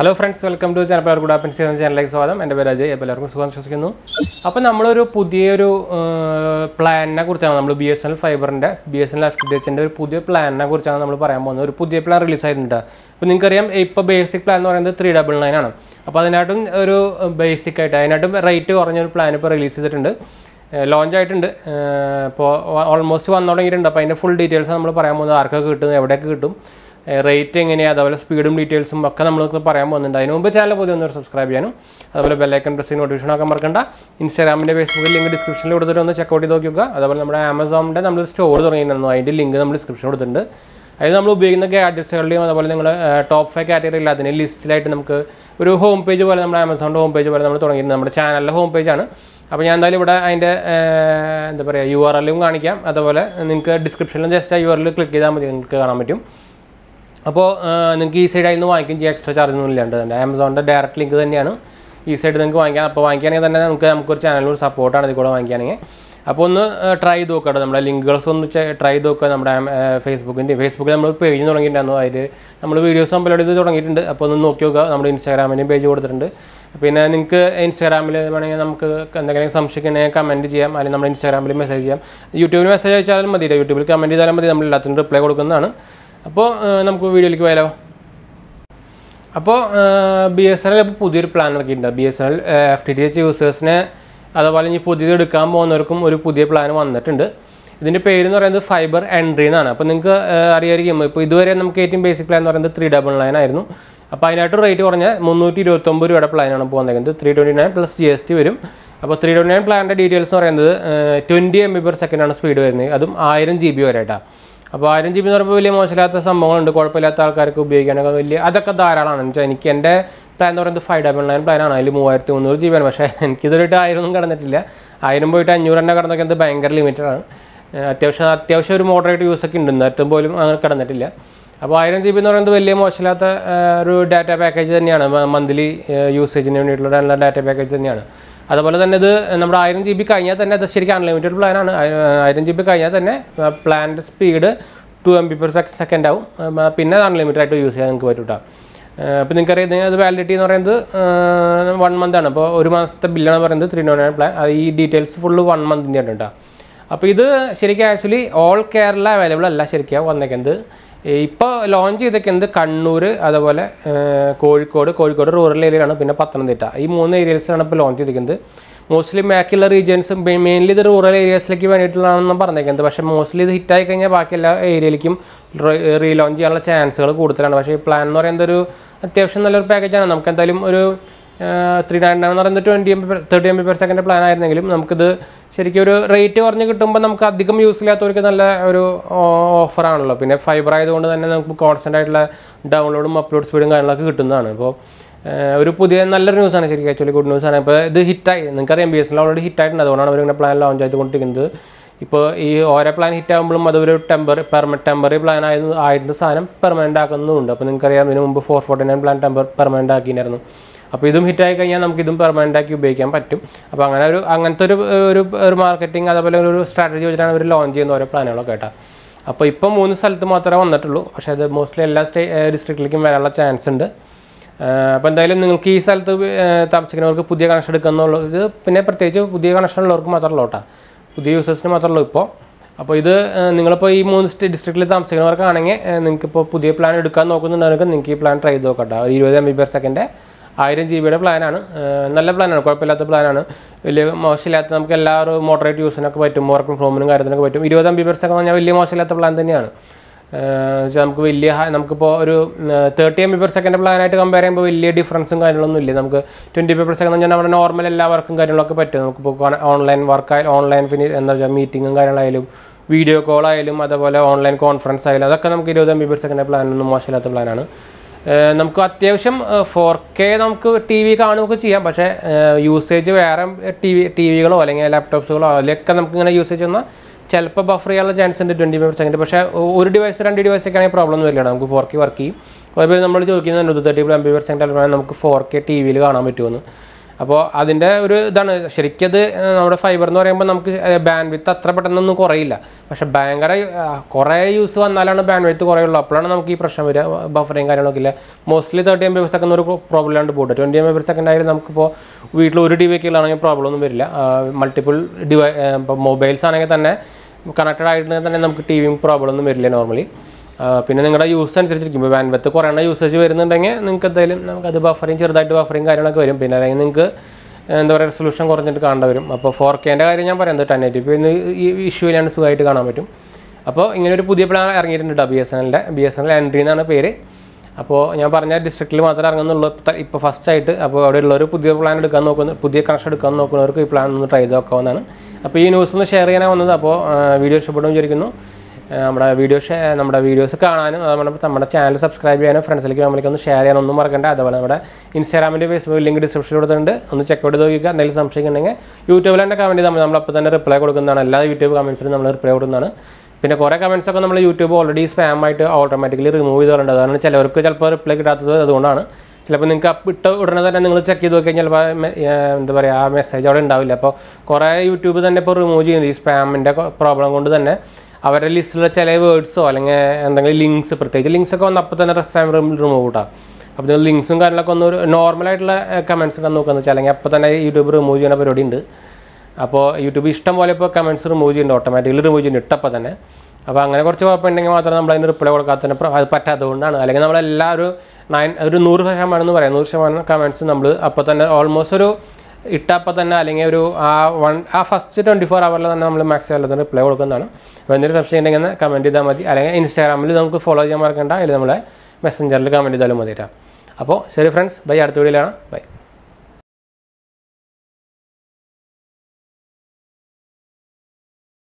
hello friends welcome to channel എല്ലാവർക്കും good happens എന്ന ചാനലിലേക്ക് സ്വാഗതം എൻ്റെ പേര് അജയ് അപ്പോൾ എല്ലാവർക്കും സുഖം വിശ്വസിക്കുന്നു അപ്പോൾ നമ്മളൊരു പുതിയൊരു പ്ലാനിനെ കുറിച്ചാണ് നമ്മൾ ബി എസ് എൻ എൽ ഫൈബറിൻ്റെ B S N L F D എച്ചിൻ്റെ ഒരു പുതിയ പ്ലാനിനെ കുറിച്ചാണ് നമ്മൾ പറയാൻ പോകുന്നത് ഒരു പുതിയ പ്ലാൻ റിലീസ് ആയിട്ടുണ്ട് അപ്പോൾ നിങ്ങൾക്കറിയാം ഇപ്പോൾ ബേസിക് പ്ലാൻ എന്ന് പറയുന്നത് ത്രീ ഡബിൾ നയൻ ആണ് അപ്പോൾ അതിനായിട്ടും ഒരു ബേസിക് ആയിട്ട് അതിനായിട്ടും റേറ്റ് കുറഞ്ഞൊരു പ്ലാൻ ഇപ്പോൾ റിലീസ് ചെയ്തിട്ടുണ്ട് ലോഞ്ച് ആയിട്ടുണ്ട് ഇപ്പോൾ ഓൾമോസ്റ്റ് വന്നു തുടങ്ങിയിട്ടുണ്ട് അപ്പോൾ അതിൻ്റെ ഫുൾ ഡീറ്റെയിൽസ് നമ്മൾ പറയാൻ പോകുന്നത് ആർക്കൊക്കെ കിട്ടും എവിടെയൊക്കെ കിട്ടും റേറ്റ് എങ്ങനെയാണ് അതുപോലെ സ്പീഡും ഡീറ്റെയിൽസും ഒക്കെ നമ്മൾക്ക് പറയാൻ പോകുന്നുണ്ട് അതിന് മുമ്പ് ചാനൽ പുതിയ ഒന്ന് സബ്സ്ക്രൈബ് ചെയ്യാനും അതുപോലെ ബെല്ലൈക്കൺ പ്രസ് നോട്ടിഫിക്കേഷൻ ഒക്കെ മറക്കണ്ട ഇൻസ്റ്റാഗ്രാമിൻ്റെ ഫേസ്ബുക്കിൽ ലിങ്ക് ഡിസ്ക്രിപ്ഷനിൽ കൊടുത്തിട്ട് ഒന്ന് ചെക്ക് ഔട്ട് ചെയ്ത് നോക്കുക അതുപോലെ നമ്മുടെ ആമസോണിൻ്റെ നമ്മൾ സ്റ്റോർ തുടങ്ങിയിരുന്നു അതിൻ്റെ ലിങ്ക് നമ്മൾ ഡിസ്ക്രിപ്ഷൻ കൊടുത്തിട്ടുണ്ട് അതിൽ നമ്മൾ ഉപയോഗിക്കുന്ന ഗാഡ്ജറ്റ്സുകളുടെയും അതുപോലെ നിങ്ങൾ ടോപ്പ് ഫൈവ് കാറ്റഗറി ഇല്ല അതിന് ലിസ്റ്റിലായിട്ട് നമുക്ക് ഒരു ഹോം പേജ് പോലെ നമ്മുടെ ആമസോണിൻ്റെ ഹോം പേജ് പോലെ നമ്മൾ തുടങ്ങിയിട്ടുണ്ട് നമ്മുടെ ചാനലിലെ ഹോം പേജാണ് അപ്പോൾ ഞാൻ എന്തായാലും ഇവിടെ അതിൻ്റെ എന്താ പറയുക യു ആർ എല്ലും കാണിക്കാം അതുപോലെ നിങ്ങൾക്ക് ഡിസ്ക്രിപ്ഷനിലും ജസ്റ്റ് ആ യു ആർ എൽ ക്ലിക്ക് ചെയ്താൽ മതി നിങ്ങൾക്ക് കാണാൻ പറ്റും അപ്പോൾ നിങ്ങൾക്ക് ഈ സൈഡ് നിന്ന് വാങ്ങിക്കും ചെയ്യാം എക്സ്ട്രാ ചാർജ് ഒന്നും ഇല്ലാണ്ട് തന്നെ ആമസോണിൻ്റെ ഡയറക്റ്റ് ലിങ്ക് തന്നെയാണ് ഈ സൈഡ് നിങ്ങൾക്ക് വാങ്ങിക്കാം അപ്പോൾ വാങ്ങിക്കുകയാണെങ്കിൽ തന്നെ നമുക്ക് നമുക്കൊരു ചാനലിൽ സപ്പോർട്ടാണ് ഇതിൽ കൂടെ വാങ്ങിക്കുകയാണെങ്കിൽ അപ്പോൾ ഒന്ന് ട്രൈ ചെയ്ത് നോക്കാം നമ്മുടെ ലിങ്കുകളൊക്കെ ഒന്ന് ട്രൈ ചെയ്ത് നോക്കുക നമ്മുടെ ഫേസ്ബുക്കിൻ്റെ ഫേസ്ബുക്കിൽ നമ്മൾ പേജ് തുടങ്ങിയിട്ടുണ്ടായിരുന്നു അതിൽ നമ്മൾ വീഡിയോസ് അപ്ലോഡ് ചെയ്ത് തുടങ്ങിയിട്ടുണ്ട് അപ്പോൾ ഒന്ന് നോക്കി നോക്കുക നമ്മുടെ ഇൻസ്റ്റാഗ്രാമിൻ്റെയും പേജ് കൊടുത്തിട്ടുണ്ട് പിന്നെ നിങ്ങൾക്ക് ഇൻസ്റ്റാഗ്രാമിൽ വേണമെങ്കിൽ നമുക്ക് എന്തെങ്കിലും സംശയിക്കണമെങ്കിൽ കമൻറ്റ് ചെയ്യാം അല്ലെങ്കിൽ നമ്മുടെ ഇൻസ്റ്റാഗ്രാമിൽ മെസ്സേജ് ചെയ്യാം യൂട്യൂബിൽ മെസ്സേജ് അയച്ചാലും മതി യൂട്യൂബിൽ കമൻറ്റ് ചെയ്താലും മതി നമ്മൾ എല്ലാത്തിനും റിപ്ലൈ കൊടുക്കുന്നതാണ് അപ്പോൾ നമുക്ക് വീഡിയോയിലേക്ക് പോയാലോ അപ്പോൾ ബി എസ് എൻ എൽ ഇപ്പോൾ പുതിയൊരു പ്ലാൻ ഇറക്കിയിട്ടുണ്ട് B S N L F T T H യൂസേഴ്സിനെ അതുപോലെ ഇനി പുതിയത് എടുക്കാൻ പോകുന്നവർക്കും ഒരു പുതിയ പ്ലാൻ വന്നിട്ടുണ്ട് ഇതിൻ്റെ പേര് എന്ന് പറയുന്നത് ഫൈബർ എൻട്രി എന്നാണ് അപ്പോൾ നിങ്ങൾക്ക് അറിയായിരിക്കും ഇപ്പോൾ ഇതുവരെ നമുക്ക് ഏറ്റവും ബേസിക് പ്ലാൻ എന്ന് പറയുന്നത് ത്രീ ഡബിൾ നയൻ ആയിരുന്നു അപ്പോൾ അതിനായിട്ട് റേറ്റ് കുറഞ്ഞ മുന്നൂറ്റി ഇരുപത്തൊമ്പത് രൂപയുടെ പ്ലാനാണ് പോകുന്നത് three twenty nine plus G S T വരും അപ്പോൾ ത്രീ ട്വൻറ്റി നയൻ പ്ലാനിൻ്റെ ഡീറ്റെയിൽസ് എന്ന് പറയുന്നത് ട്വൻറ്റി എം ബി പെർ സെക്കൻഡാണ് സ്പീഡ് വരുന്നത് അതും ആയിരം ജി ബി വരെ ആയിട്ടാണ് അപ്പോൾ ആയിരം ജി ബി എന്ന് പറയുമ്പോൾ വലിയ മോശമില്ലാത്ത സംഭവങ്ങളുണ്ട് കുഴപ്പമില്ലാത്ത ആൾക്കാർക്ക് ഉപയോഗിക്കാനൊക്കെ വലിയ അതൊക്കെ ധാരാളമാണ് എന്ന് വെച്ചാൽ എനിക്ക് എൻ്റെ പ്ലാൻ എന്ന് പറയുന്നത് ഫൈവ് ഡബിൾ നയൻ പ്ലാനാണ് അതിൽ മൂവായിരത്തി മുന്നൂറ് ജി ബി ആണ് പക്ഷേ എനിക്കിതൊരു ആയിരം ഒന്നും കടന്നിട്ടില്ല ആയിരം പോയിട്ട് അഞ്ഞൂറ് തന്നെ കടന്നൊക്കെ ഭയങ്കര ലിമിറ്റഡ് ആണ് അത്യാവശ്യം അത്യാവശ്യം ഒരു മോഡറേറ്റ് യൂസ് ഒക്കെ ഉണ്ട് എന്നിട്ടും പോലും അങ്ങനെ കടന്നിട്ടില്ല അപ്പോൾ ആയിരം ജി ബി എന്ന് പറയുന്നത് വലിയ മോശമില്ലാത്ത ഒരു ഡാറ്റ പാക്കേജ് തന്നെയാണ് മന്ത്ലി യൂസേജിന് വേണ്ടിയിട്ടുള്ള നല്ല ഡാറ്റ പാക്കേജ് തന്നെയാണ് അതുപോലെ തന്നെ ഇത് നമ്മുടെ ആയിരം ജി ബി കഴിഞ്ഞാൽ തന്നെ അത് ശരിക്കും അൺലിമിറ്റഡ് പ്ലാനാണ് ആയിരം ജി ബി കഴിഞ്ഞാൽ തന്നെ പ്ലാനിൻ്റെ speed two M B per second ആവും പിന്നെ അൺലിമിറ്റഡ് ആയിട്ട് യൂസ് ചെയ്യാൻ നിങ്ങൾക്ക് പറ്റും കേട്ടോ അപ്പോൾ നിങ്ങൾക്കറിയാം അത് വാലിഡിറ്റി എന്ന് പറയുന്നത് വൺ മന്ത് ആണ് അപ്പോൾ ഒരു മാസത്തെ ബില്ലാണ് പറയുന്നത് ത്രീ നോൺ നയൻ പ്ലാൻ അത് ഈ ഡീറ്റെയിൽസ് ഫുള്ള് വൺ മന്തിൻ്റെ ആണ് കേട്ടോ അപ്പോൾ ഇത് ശരിക്കും ആക്ച്വലി ഓൾ കേരള അവൈലബിൾ അല്ല ശരിക്കും വന്നേക്കുന്നത് ഇപ്പോൾ ലോഞ്ച് ചെയ്തേക്കുന്നത് കണ്ണൂർ അതുപോലെ കോഴിക്കോട് കോഴിക്കോട് റൂറൽ ഏരിയയിലാണ് പിന്നെ പത്തനംതിട്ട ഈ മൂന്ന് ഏരിയസിലാണ് ഇപ്പോൾ ലോഞ്ച് ചെയ്തിരിക്കുന്നത് മോസ്റ്റ്ലി ബാക്കിയുള്ള റീജിയൻസ് മെയിൻലി ഇത് റൂറൽ ഏരിയസിലേക്ക് വേണ്ടിയിട്ടുള്ളതാണെന്ന് പറഞ്ഞേക്കുന്നത് പക്ഷേ മോസ്റ്റ്ലി ഇത് ഹിറ്റായി കഴിഞ്ഞാൽ ബാക്കി എല്ലാ ഏരിയയിലേക്കും റീലോഞ്ച് ചെയ്യാനുള്ള ചാൻസുകൾ കൂടുതലാണ് പക്ഷേ ഈ പ്ലാൻ എന്ന് പറയുന്നത് ഒരു അത്യാവശ്യം നല്ലൊരു പാക്കേജാണ് നമുക്ക് എന്തായാലും ഒരു ത്രീ നയൻ നയൻ എന്ന് പറയുന്നത് twenty M B thirty M B per second plan ആയിരുന്നെങ്കിലും നമുക്കിത് ശരിക്കും ഒരു റേറ്റ് കുറഞ്ഞ് കിട്ടുമ്പോൾ നമുക്ക് അധികം യൂസ് ഇല്ലാത്തവർക്ക് നല്ല ഒരു ഓഫറാണല്ലോ പിന്നെ ഫൈബർ ആയതുകൊണ്ട് തന്നെ നമുക്ക് കോൺസ്റ്റൻ്റ് ആയിട്ടുള്ള ഡൗൺലോഡും അപ്ലോഡ് സ്പീഡും കാര്യങ്ങളൊക്കെ കിട്ടുന്നതാണ് അപ്പോൾ ഒരു പുതിയ നല്ലൊരു ന്യൂസാണ് ശരിക്കും ആക്ച്വലി ഗുഡ് ന്യൂസാണ് ഇപ്പോൾ ഇത് ഹിറ്റായി നിങ്ങൾക്കറിയാം ബി എസ് എൽ ഓൾറെഡി ഹിറ്റായിട്ടുണ്ട് അതുകൊണ്ടാണ് അവരിങ്ങനെ പ്ലാൻ ലോഞ്ച് ചെയ്തുകൊണ്ടിരിക്കുന്നത് ഇപ്പോൾ ഈ ഓരോ പ്ലാൻ ഹിറ്റ് ആകുമ്പോഴും അതൊരു ടെമ്പർ പെർമ ടെമ്പററി പ്ലാൻ ആയത് ആയിരുന്ന സാധനം പെർമനൻ്റ് ആക്കുന്നുമുണ്ട് അപ്പോൾ നിങ്ങൾക്കറിയാം ഇതിന് മുമ്പ് four forty nine plan temper permanent ആക്കിയിരുന്നു അപ്പോൾ ഇതും ഹിറ്റായി കഴിഞ്ഞാൽ നമുക്ക് ഇതും പെർമനൻ്റ് ആക്കി ഉപയോഗിക്കാൻ പറ്റും അപ്പോൾ അങ്ങനെ ഒരു അങ്ങനത്തെ ഒരു ഒരു ഒരു മാർക്കറ്റിംഗ് അതുപോലെ ഒരു സ്ട്രാറ്റജി വെച്ചിട്ടാണ് അവർ ലോഞ്ച് ചെയ്യുന്ന ഓരോ പ്ലാനുകളൊക്കെ കേട്ടോ അപ്പോൾ ഇപ്പോൾ മൂന്ന് സ്ഥലത്ത് മാത്രമേ വന്നിട്ടുള്ളൂ പക്ഷേ അത് മോസ്റ്റ്ലി എല്ലാ സ്റ്റേ ഡിസ്ട്രിക്റ്റിലേക്കും വരാനുള്ള ചാൻസ് ഉണ്ട് അപ്പോൾ എന്തായാലും നിങ്ങൾക്ക് ഈ സ്ഥലത്ത് താമസിക്കുന്നവർക്ക് പുതിയ കണക്ഷൻ എടുക്കുന്നുള്ളത് പിന്നെ പ്രത്യേകിച്ച് പുതിയ കണക്ഷൻ ഉള്ളവർക്ക് മാത്രമല്ല കേട്ടോ പുതിയ യൂസേഴ്സിന് മാത്രമല്ല ഇപ്പോൾ അപ്പോൾ ഇത് നിങ്ങളിപ്പോൾ ഈ മൂന്ന് ഡിസ്ട്രിക്റ്റിൽ താമസിക്കുന്നവർക്കാണെങ്കിൽ നിങ്ങൾക്ക് ഇപ്പോൾ പുതിയ പ്ലാൻ എടുക്കാൻ നോക്കുന്നുണ്ടെങ്കിൽ നിങ്ങൾക്ക് ഈ പ്ലാൻ ട്രൈ ചെയ്ത് നോക്കട്ടോ ഒരു ഇരുപത് എം ബി പെർ സെക്കൻഡ് ആയിരം ജി ബിയുടെ പ്ലാനാണ് നല്ല പ്ലാനാണ് കുഴപ്പമില്ലാത്ത പ്ലാനാണ് വലിയ മോശമില്ലാത്ത നമുക്ക് എല്ലാവരും മോഡറേറ്റ് യൂസിനൊക്കെ പറ്റും വർക്കും ഫ്രോമിനും കാര്യത്തിനൊക്കെ പറ്റും ഇരുപത് എം ബി പെർ സെക്കൻഡ് പറഞ്ഞാൽ വലിയ മോശമില്ലാത്ത പ്ലാൻ തന്നെയാണ് നമുക്ക് വലിയ നമുക്കിപ്പോൾ ഒരു thirty M B per second പ്ലാനായിട്ട് കമ്പയർ ചെയ്യുമ്പോൾ വലിയ ഡിഫറൻസും കാര്യങ്ങളൊന്നും ഇല്ല നമുക്ക് ട്വൻറ്റി പെർ സെക്കൻഡ് പറഞ്ഞാൽ നമ്മുടെ നോർമൽ എല്ലാ വർക്കും കാര്യങ്ങളൊക്കെ പറ്റും നമുക്കിപ്പോൾ ഓൺലൈൻ വർക്ക് ഓൺലൈൻ ഫിനി എന്താ വെച്ചാൽ മീറ്റിങ്ങും കാര്യങ്ങളായാലും വീഡിയോ കോൾ ആയാലും അതുപോലെ ഓൺലൈൻ കോൺഫറൻസ് ആയാലും അതൊക്കെ നമുക്ക് ഇരുപത് എം ബി പെർ സെക്കൻഡ് പ്ലാനൊന്നും മോശമില്ലാത്ത പ്ലാനാണ് നമുക്ക് അത്യാവശ്യം ഫോർ കെ നമുക്ക് ടി വി കാണുകയൊക്കെ ചെയ്യാം പക്ഷേ യൂസേജ് വേറെ ടി വി ടി വികളോ അല്ലെങ്കിൽ ലാപ്ടോപ്സുകളോ അതിലൊക്കെ നമുക്ക് ഇങ്ങനെ യൂസേജ് വന്നാൽ ചിലപ്പോൾ ബഫർ ചെയ്യാനുള്ള ചാൻസ് ഉണ്ട് ട്വൻറ്റി ഫൈവ് സെക്കൻഡ് പക്ഷേ ഒരു ഡിവൈസ് രണ്ട് ഡിവൈസ് ഒക്കെ ആണെങ്കിൽ പ്രോബ്ലം ഒന്നും ഇല്ല നമുക്ക് ഫോർ കെ വർക്ക് ചെയ്യും അതുപോലെ നമ്മൾ ചോദിക്കുന്നത് thirty M B per second നമുക്ക് ഫോർ കെ ടി വിയിൽ കാണാൻ പറ്റുമെന്ന് അപ്പോൾ അതിൻ്റെ ഒരു ഇതാണ് ശരിക്കും അത് ഏഹ്, നമ്മുടെ ഫൈബർ എന്ന് പറയുമ്പോൾ നമുക്ക് ബാൻഡ് വിത്ത് അത്ര പെട്ടെന്നൊന്നും കുറയില്ല പക്ഷേ ഭയങ്കര ആ, കുറേ യൂസ് വന്നാലാണ് ബാൻഡ് വിത്ത് കുറയുള്ളൂ അപ്പോഴാണ് നമുക്ക് ഈ പ്രശ്നം വരിക ബഫറിങ് കാര്യങ്ങളൊക്കെ ഇല്ല mostly thirty M B second ഒരു പ്രോബ്ലം ഇല്ലാണ്ട് പോട്ടെ ട്വൻറ്റി എം ബി സെക്കൻഡ് ആയാലും നമുക്കിപ്പോൾ വീട്ടിൽ ഒരു ടി വി ഒക്കെ ഉള്ളതാണെങ്കിൽ പ്രോബ്ലം ഒന്നും വരില്ല മൾട്ടിപ്പിൾ ഡിവൈ ഇപ്പോൾ മൊബൈൽസ് ആണെങ്കിൽ തന്നെ കണക്റ്റഡ് ആയിട്ട് തന്നെ നമുക്ക് ടി വിയും പ്രോബ്ലം ഒന്നും വരില്ല നോർമലി പിന്നെ നിങ്ങളുടെ യൂസ് അനുസരിച്ചിരിക്കും ഇപ്പോൾ ബാൻഡ്വത്ത് കുറേണ്ണ യൂസേജ് വരുന്നുണ്ടെങ്കിൽ നിങ്ങൾക്ക് എന്തായാലും നമുക്കത് ബഫറിങ് ചെറുതായിട്ട് ബഫറിങ് കാര്യങ്ങളൊക്കെ വരും പിന്നെ അല്ലെങ്കിൽ നിങ്ങൾക്ക് എന്താ പറയുക റെസൊല്യൂഷൻ കുറഞ്ഞിട്ട് കാണേണ്ടി വരും അപ്പോൾ ഫോർ കെൻ്റെ കാര്യം ഞാൻ പറയുന്നത് ടെൻ എയ്റ്റി പി ഈ ഇഷ്യൂ ഇല്ലാണ്ട് സുഖമായിട്ട് കാണാൻ പറ്റും അപ്പോൾ ഇങ്ങനെ ഒരു പുതിയ പ്ലാൻ ഇറങ്ങിയിട്ടുണ്ട് ബി എസ് എൻ എല്ലിൻ്റെ B S N L entry എന്നാണ് പേര് അപ്പോൾ ഞാൻ പറഞ്ഞ ഡിസ്ട്രിക്റ്റിൽ മാത്രമേ ഇറങ്ങുന്നുള്ളൂ ഇപ്പോൾ ഫസ്റ്റ് ആയിട്ട് അപ്പോൾ അവിടെ ഉള്ളവർ പുതിയ പ്ലാൻ എടുക്കാൻ നോക്കുന്ന പുതിയ കണക്ഷൻ എടുക്കാൻ നോക്കുന്നവർക്ക് ഈ പ്ലാൻ ഒന്ന് ട്രൈ ചെയ്ത് നോക്കാവുന്നതാണ് അപ്പോൾ ഈ ന്യൂസ് ഒന്ന് ഷെയർ ചെയ്യാനാണ് വന്നത് അപ്പോൾ വീഡിയോ ഇഷ്ടപ്പെടും വിചാരിക്കുന്നു ആ, നമ്മുടെ വീഡിയോ നമ്മുടെ വീഡിയോസ് കാണാനും അതുപോലെ നമ്മുടെ ചാനൽ സബ്സ്ക്രൈബ് ചെയ്യാനും ഫ്രണ്ട്സിലേക്ക് ഫാമിലിക്ക് ഒന്ന് ഷെയർ ചെയ്യാനും ഒന്നും മറക്കണ്ട അതുപോലെ നമ്മുടെ ഇൻസ്റ്റാഗ്രാമിൻ്റെ ഫേസ്ബുക്ക് ലിങ്ക് ഡിസ്ക്രിപ്ഷനിൽ കൊടുത്തിട്ടുണ്ട് ഒന്ന് ചെക്ക് ഔട്ട് നോക്കിക്കുക എന്തെങ്കിലും സംശയം ഉണ്ടെങ്കിൽ യൂട്യൂബിൽ തന്നെ കമൻറ്റ് ചെയ്താൽ നമ്മൾ അപ്പോൾ തന്നെ റിപ്ലൈ കൊടുക്കുന്നതാണ് എല്ലാ യൂട്യൂബ് കമൻസിനും നമ്മൾ റിപ്ലൈ കൊടുക്കുന്നതാണ് പിന്നെ കുറേ കമൻസ് ഒക്കെ നമ്മൾ യൂട്യൂബ് ഓൾറെഡി സ്പാം ആയിട്ട് ഓട്ടോമാറ്റിക്കലി റിമൂവ് ചെയ്തിട്ടുണ്ട് അതാണ് ചിലവർക്ക് ചിലപ്പോൾ റിപ്ലൈ കിട്ടാത്തത് അതുകൊണ്ടാണ് ചിലപ്പോൾ നിങ്ങൾക്ക് അപ്പ് ഇട്ട ഉടനെ തന്നെ നിങ്ങൾ ചെക്ക് ചെയ്ത് നോക്കിയാൽ ചിലപ്പോൾ എന്താ പറയുക ആ മെസ്സേജ് അവിടെ ഉണ്ടാവില്ല അപ്പോൾ കുറേ യൂട്യൂബ് തന്നെ ഇപ്പോൾ റിമൂവ് ചെയ്യുന്നു ഈ സ്പാമിൻ്റെ പ്രോബ്ലം കൊണ്ട് തന്നെ അവരുടെ ലിസ്റ്റിലുള്ള ചില വേർഡ്സോ അല്ലെങ്കിൽ എന്തെങ്കിലും ലിങ്ക്സ് പ്രത്യേകിച്ച് ലിങ്ക്സ് ഒക്കെ വന്ന് അപ്പോൾ തന്നെ സ്പാം റിമൂവ് കിട്ടാം അപ്പോൾ നിങ്ങൾ ലിങ്ക്സും കാര്യങ്ങളൊക്കെ ഒന്ന് ഒരു നോർമലായിട്ടുള്ള കമൻസ് ഒക്കെ നോക്കുകയെന്ന് വെച്ചാൽ അല്ലെങ്കിൽ അപ്പോൾ തന്നെ യൂട്യൂബ് റിമൂവ് ചെയ്യുന്ന പരിപാടി ഉണ്ട് അപ്പോൾ യൂട്യൂബ് ഇഷ്ടം പോലെ ഇപ്പോൾ കമൻസ് റിമൂവ് ചെയ്യുന്നുണ്ട് ഓട്ടോമാറ്റിക്കലി റിമൂവ് ചെയ്യുന്നുണ്ട് ഇട്ടപ്പോൾ തന്നെ അപ്പോൾ അങ്ങനെ കുറച്ച് കുഴപ്പമുണ്ടെങ്കിൽ മാത്രമേ നമ്മൾ അതിന് റിപ്ലൈ കൊടുക്കാത്തതിന് പ്ര- അത് പറ്റാത്തതുകൊണ്ടാണ് അല്ലെങ്കിൽ നമ്മളെല്ലാ ഒരു നയൻ ഒരു നൂറ് ശതമാനം എന്ന് പറയാം നൂറ് ശതമാനം കമൻസ് നമ്മൾ അപ്പോൾ തന്നെ ഓൾമോസ്റ്റ് ഒരു ഇട്ടപ്പോൾ തന്നെ അല്ലെങ്കിൽ ഒരു ആ വൺ ആ ഫസ്റ്റ് ട്വൻറ്റി ഫോർ അവറിൽ തന്നെ നമ്മൾ മാക്സിമം എല്ലാത്തിനും റിപ്ലൈ കൊടുക്കുന്നതാണ് അപ്പോൾ എന്തെങ്കിലും സംശയം ഉണ്ടെങ്കിൽ കമൻറ്റ് ചെയ്താൽ മതി അല്ലെങ്കിൽ ഇൻസ്റ്റാഗ്രാമിൽ നമുക്ക് ഫോളോ ചെയ്യാൻ മറക്കണ്ട അല്ലെങ്കിൽ നമ്മളെ മെസ്സഞ്ചറിൽ കമൻറ്റ് ചെയ്താലും മതി കേട്ടോ അപ്പോൾ ശരി ഫ്രണ്ട്സ് ബൈ അടുത്ത വീഡിയോയിലാണ് ബൈ